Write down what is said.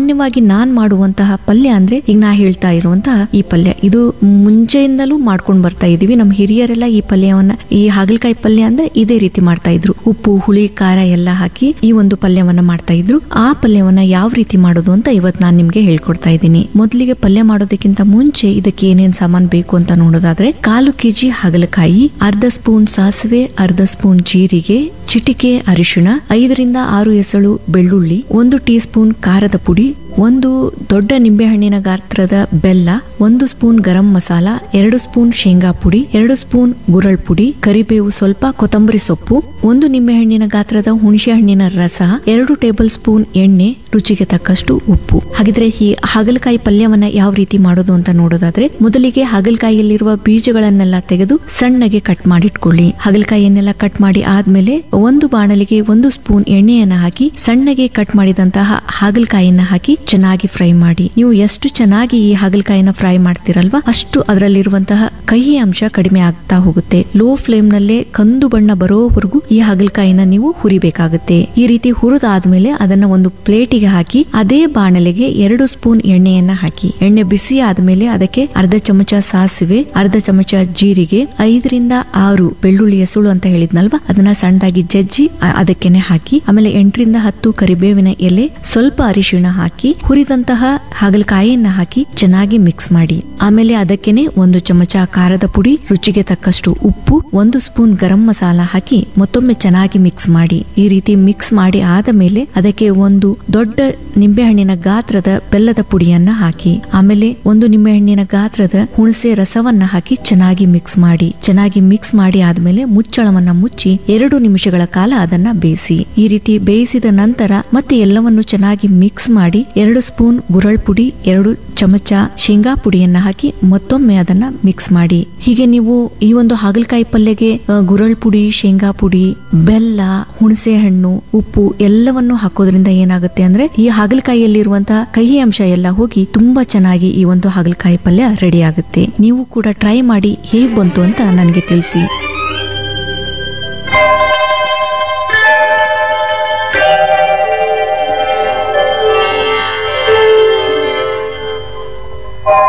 ಸಾಮಾನ್ಯವಾಗಿ ನಾನ್ ಮಾಡುವಂತಹ ಪಲ್ಯ ಅಂದ್ರೆ ಈಗ ನಾ ಹೇಳ್ತಾ ಇರುವಂತಹ ಈ ಪಲ್ಯ ಇದು ಮುಂಚೆಯಿಂದಲೂ ಮಾಡ್ಕೊಂಡು ಬರ್ತಾ ಇದೀವಿ ನಮ್ಮ ಹಿರಿಯರೆಲ್ಲ ಈ ಪಲ್ಯವನ್ನ ಈ ಹಾಗಲಕಾಯಿ ಪಲ್ಯ ಅಂದ್ರೆ ಇದೇ ರೀತಿ ಮಾಡ್ತಾ ಇದ್ರು ಉಪ್ಪು ಹುಳಿ ಖಾರ ಎಲ್ಲ ಹಾಕಿ ಈ ಒಂದು ಪಲ್ಯವನ್ನ ಮಾಡ್ತಾ ಇದ್ರು ಆ ಪಲ್ಯವನ್ನ ಯಾವ ರೀತಿ ಮಾಡೋದು ಅಂತ ಇವತ್ತು ನಾನು ನಿಮ್ಗೆ ಹೇಳ್ಕೊಡ್ತಾ ಇದ್ದೀನಿ ಮೊದಲಿಗೆ ಪಲ್ಯ ಮಾಡೋದಕ್ಕಿಂತ ಮುಂಚೆ ಇದಕ್ಕೆ ಏನೇನ್ ಸಾಮಾನ್ ಬೇಕು ಅಂತ ನೋಡೋದಾದ್ರೆ ಕಾಲು ಕೆಜಿ ಹಾಗಲಕಾಯಿ ಅರ್ಧ ಸ್ಪೂನ್ ಸಾಸಿವೆ ಅರ್ಧ ಸ್ಪೂನ್ ಜೀರಿಗೆ ಚಿಟಿಕೆ ಅರಿಶಿಣ ಐದರಿಂದ ಆರು ಎಸಳು ಬೆಳ್ಳುಳ್ಳಿ ಒಂದು ಟೀ ಸ್ಪೂನ್ ಖಾರದ ಪುಡಿ ಒಂದು ದೊಡ್ಡ ನಿಂಬೆಹಣ್ಣಿನ ಗಾತ್ರದ ಬೆಲ್ಲ ಒಂದು ಸ್ಪೂನ್ ಗರಂ ಮಸಾಲ ಎರಡು ಸ್ಪೂನ್ ಶೇಂಗಾ ಪುಡಿ ಎರಡು ಸ್ಪೂನ್ ಗುರಳ್ ಪುಡಿ ಕರಿಬೇವು ಸ್ವಲ್ಪ ಕೊತ್ತಂಬರಿ ಸೊಪ್ಪು ಒಂದು ನಿಂಬೆಹಣ್ಣಿನ ಗಾತ್ರದ ಹುಣಸೆ ಹಣ್ಣಿನ ರಸ ಎರಡು ಟೇಬಲ್ ಸ್ಪೂನ್ ಎಣ್ಣೆ ರುಚಿಗೆ ತಕ್ಕಷ್ಟು ಉಪ್ಪು ಹಾಗಿದ್ರೆ ಈ ಹಾಗಲಕಾಯಿ ಪಲ್ಯವನ್ನ ಯಾವ ರೀತಿ ಮಾಡೋದು ಅಂತ ನೋಡೋದಾದ್ರೆ ಮೊದಲಿಗೆ ಹಾಗಲಕಾಯಿಯಲ್ಲಿರುವ ಬೀಜಗಳನ್ನೆಲ್ಲ ತೆಗೆದು ಸಣ್ಣಗೆ ಕಟ್ ಮಾಡಿಟ್ಕೊಳ್ಳಿ ಹಾಗಲಕಾಯಿಯನ್ನೆಲ್ಲ ಕಟ್ ಮಾಡಿ ಆದ್ಮೇಲೆ ಒಂದು ಬಾಣಲಿಗೆ ಒಂದು ಸ್ಪೂನ್ ಎಣ್ಣೆಯನ್ನ ಹಾಕಿ ಸಣ್ಣಗೆ ಕಟ್ ಮಾಡಿದಂತಹ ಹಾಗಲಕಾಯಿಯನ್ನ ಹಾಕಿ ಚೆನ್ನಾಗಿ ಫ್ರೈ ಮಾಡಿ ನೀವು ಎಷ್ಟು ಚೆನ್ನಾಗಿ ಈ ಹಾಗಲಕಾಯಿನ ಫ್ರೈ ಮಾಡ್ತಿರಲ್ವಾ ಅಷ್ಟು ಅದರಲ್ಲಿರುವಂತಹ ಕಹಿ ಅಂಶ ಕಡಿಮೆ ಆಗ್ತಾ ಹೋಗುತ್ತೆ ಲೋ ಫ್ಲೇಮ್ ನಲ್ಲೇ ಕಂದು ಬಣ್ಣ ಬರೋವರೆಗೂ ಈ ಹಾಗಲಕಾಯಿನ ನೀವು ಹುರಿಬೇಕಾಗುತ್ತೆ ಈ ರೀತಿ ಹುರಿದಾದ್ಮೇಲೆ ಅದನ್ನ ಒಂದು ಪ್ಲೇಟಿಗೆ ಹಾಕಿ ಅದೇ ಬಾಣಲೆಗೆ ಎರಡು ಸ್ಪೂನ್ ಎಣ್ಣೆಯನ್ನ ಹಾಕಿ ಎಣ್ಣೆ ಬಿಸಿ ಆದ್ಮೇಲೆ ಅದಕ್ಕೆ ಅರ್ಧ ಚಮಚ ಸಾಸಿವೆ ಅರ್ಧ ಚಮಚ ಜೀರಿಗೆ ಐದರಿಂದ ಆರು ಬೆಳ್ಳುಳ್ಳಿಯ ಸುಳು ಅಂತ ಹೇಳಿದ್ನಲ್ವಾ ಅದನ್ನ ಸಣ್ಣದಾಗಿ ಜಜ್ಜಿ ಅ- ಅದಕ್ಕೆನೆ ಹಾಕಿ ಆಮೇಲೆ ಎಂಟರಿಂದ ಹತ್ತು ಕರಿಬೇವಿನ ಎಲೆ ಸ್ವಲ್ಪ ಅರಿಶಿಣ ಹಾಕಿ ಹುರಿದಂತಹ ಹಾಗಲಕಾಯಿಯನ್ನ ಹಾಕಿ ಚೆನ್ನಾಗಿ ಮಿಕ್ಸ್ ಮಾಡಿ ಆಮೇಲೆ ಅದಕ್ಕೆನೆ ಒಂದು ಚಮಚ ಖಾರದ ಪುಡಿ ರುಚಿಗೆ ತಕ್ಕಷ್ಟು ಉಪ್ಪು ಒಂದು ಸ್ಪೂನ್ ಗರಂ ಮಸಾಲ ಹಾಕಿ ಮತ್ತೊಮ್ಮೆ ಚೆನ್ನಾಗಿ ಮಿಕ್ಸ್ ಮಾಡಿ ಈ ರೀತಿ ಮಿಕ್ಸ್ ಮಾಡಿ ಆದ ಮೇಲೆ ಅದಕ್ಕೆ ಒಂದು ದೊಡ್ಡ ನಿಂಬೆಹಣ್ಣಿನ ಗಾತ್ರದ ಬೆಲ್ಲದ ಪುಡಿಯನ್ನ ಹಾಕಿ ಆಮೇಲೆ ಒಂದು ನಿಂಬೆಹಣ್ಣಿನ ಗಾತ್ರದ ಹುಣಸೆ ರಸವನ್ನ ಹಾಕಿ ಚೆನ್ನಾಗಿ ಮಿಕ್ಸ್ ಮಾಡಿ ಚೆನ್ನಾಗಿ ಮಿಕ್ಸ್ ಮಾಡಿ ಆದ್ಮೇಲೆ ಮುಚ್ಚಳವನ್ನ ಮುಚ್ಚಿ ಎರಡು ನಿಮಿಷಗಳ ಕಾಲ ಅದನ್ನ ಬೇಯಿಸಿ ಈ ರೀತಿ ಬೇಯಿಸಿದ ನಂತರ ಮತ್ತೆ ಎಲ್ಲವನ್ನು ಚೆನ್ನಾಗಿ ಮಿಕ್ಸ್ ಮಾಡಿ ಎರಡು ಸ್ಪೂನ್ ಗುರಳ್ ಪುಡಿ ಎರಡು ಚಮಚ ಶೇಂಗಾ ಪುಡಿಯನ್ನ ಹಾಕಿ ಮತ್ತೊಮ್ಮೆ ಅದನ್ನ ಮಿಕ್ಸ್ ಮಾಡಿ ಹೀಗೆ ನೀವು ಈ ಒಂದು ಹಾಗಲಕಾಯಿ ಪಲ್ಯಗೆ ಆ, ಗುರಳ್ ಪುಡಿ ಶೇಂಗಾ ಪುಡಿ ಬೆಲ್ಲ ಹುಣಸೆ ಹಣ್ಣು ಉಪ್ಪು ಎಲ್ಲವನ್ನು ಹಾಕೋದ್ರಿಂದ ಏನಾಗುತ್ತೆ ಅಂದ್ರೆ ಈ ಹಾಗಲಕಾಯಿಯಲ್ಲಿರುವಂತಹ ಕಹಿ ಅಂಶ ಎಲ್ಲ ಹೋಗಿ ತುಂಬಾ ಚೆನ್ನಾಗಿ ಈ ಒಂದು ಹಾಗಲಕಾಯಿ ಪಲ್ಯ ರೆಡಿ ಆಗುತ್ತೆ ನೀವು ಕೂಡ ಟ್ರೈ ಮಾಡಿ ಹೇಗ್ ಬಂತು ಅಂತ ನನಗೆ ತಿಳಿಸಿ